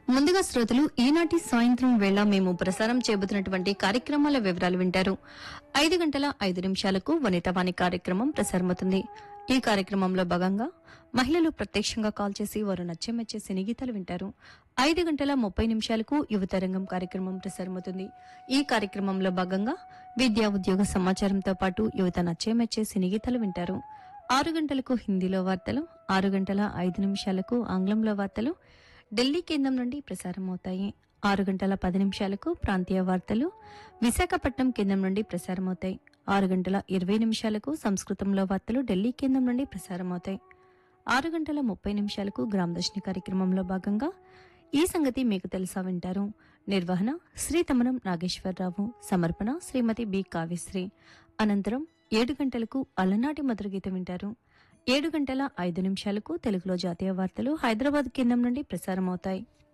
ముందుగా శ్రోతలు ఈనాటి సాయంత్రం వేళ మేము ప్రసారం చేయబోతున్నటువంటి కార్యక్రమాల వివరాలు వింటారు ఐదు గంటల ఐదు నిమిషాలకు వనితవాణి కార్యక్రమం ప్రసారమవుతుంది ఈ కార్యక్రమంలో భాగంగా మహిళలు ప్రత్యక్షంగా కాల్ చేసి వారు నచ్చే మెచ్చే సినీ గీతాలు వింటారు ఐదు గంటల ముప్పై నిమిషాలకు యువతరంగం కార్యక్రమం ప్రసారమవుతుంది ఈ కార్యక్రమంలో భాగంగా విద్యా ఉద్యోగ సమాచారంతో పాటు యువత నచ్చే మెచ్చే సినీ గీతాలు వింటారు ఆరు గంటలకు హిందీలో వార్తలు ఆరు గంటల ఐదు నిమిషాలకు ఆంగ్లంలో వార్తలు ఢిల్లీ కేంద్రం నుండి ప్రసారం అవుతాయి ఆరు గంటల పది నిమిషాలకు ప్రాంతీయ వార్తలు విశాఖపట్నం కేంద్రం నుండి ప్రసారం అవుతాయి ఆరు గంటల ఇరవై నిమిషాలకు సంస్కృతంలో వార్తలు ఢిల్లీ కేంద్రం నుండి ప్రసారం అవుతాయి ఆరు గంటల ముప్పై నిమిషాలకు గ్రామదర్శిని కార్యక్రమంలో భాగంగా ఈ సంగతి మీకు తెలుసా వింటారు నిర్వహణ శ్రీ తమనం నాగేశ్వరరావు సమర్పణ శ్రీమతి బి కావ్యశ్రీ అనంతరం ఏడు గంటలకు అలనాటి మధుర గీతం వింటారు ఏడు గంటల ఐదు నిమిషాలకు తెలుగులో జాతీయ వార్తలు హైదరాబాద్ కేంద్రం నుండి ప్రసారం అవుతాయి